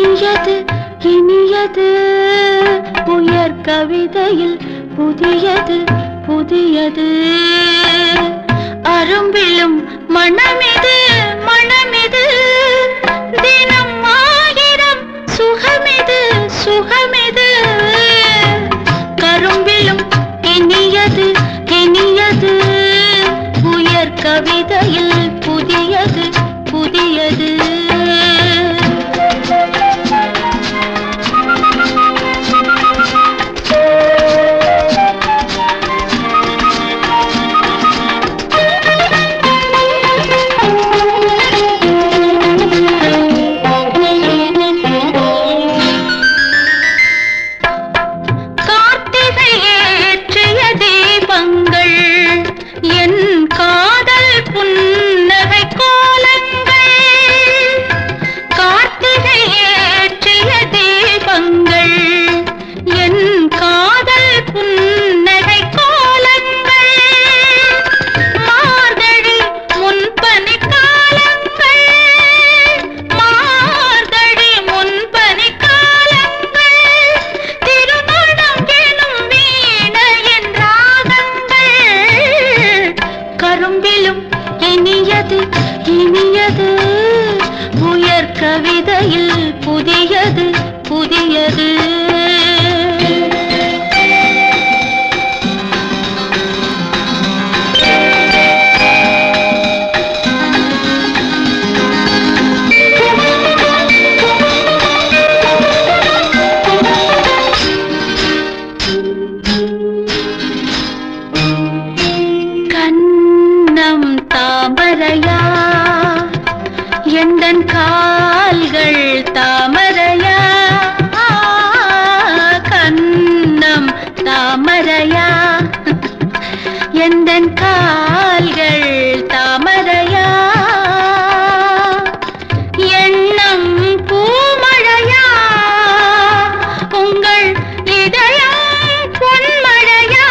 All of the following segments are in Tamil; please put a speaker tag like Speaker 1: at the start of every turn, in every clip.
Speaker 1: இனியது இனியது உயர் கவிதையில் புதியது புதியது அரும்பிலும் மனமிது மனமிது தினம் ஆயிரம் சுகமிது சுகமிது கரும்பிலும் இனியது இனியது உயர் கவிதையில் புதியது புதியது கார்த்திகை ஏற்றிய தீபங்கள் என் காதல் புன்னகை கோலங்கள் கார்த்திகை ஏற்றிய தீபங்கள் என் காதல் புன்னகை கோலங்கள் மார்கழி முன்பனி காலங்கள் மார்கழி முன்பனி காலங்கள் திருமணம் எனும் வீணையின் ராகங்கள் கரும்பிலும் இனியது இனியது உயர் கவிதையில் புதியது புதியது கண்ணம் தாமரையா எந்தன் கால்கள் தாமரையா கண்ணம் தாமரையா எந்தன் கால்கள் தாமரையா எண்ணம் பூமழையா உங்கள் இதயம் பொன்மழையா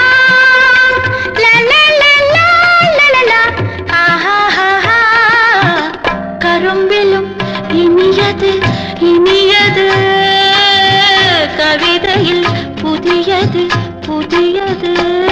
Speaker 1: லலலலா, லலலா, ஆஹாஹாஹா. கரும்பிலும் இனியது இனியது கவிதையில் புதியது புதியது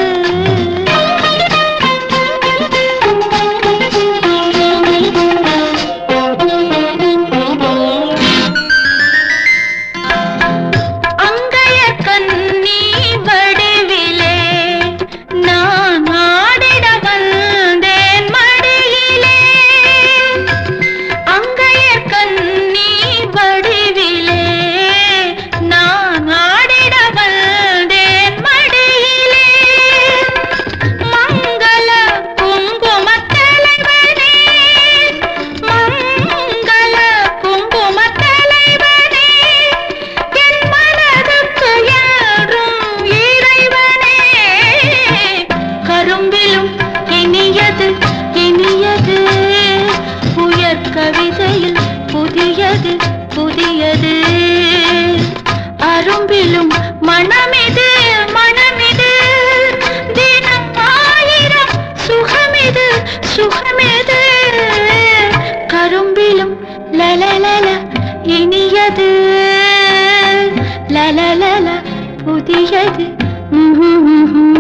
Speaker 1: அங்கைய கண்ணி வடிவிலே நான் ஆடிட வந்தேன் மடியிலே அங்கைய கண்ணி வடிவிலே நான் ஆடிட வந்தேன் மடியிலே மங்கள குங்குமத் தலைவனே மங்கள குங்குமத் தலைவனே என் மனதுக்கு யாரும் இறைவனே கரும்பிலும் இனியது இனியது உயர் கவிதையில் புதியது புதியது அரும்பிலும் மனமிது மனமிது தினம் ஆயிரம் சுகமிது சுகமிது கரும்பிலும் லலலல இனியது லலலல புதியது ம்ஹும் ம்ஹும்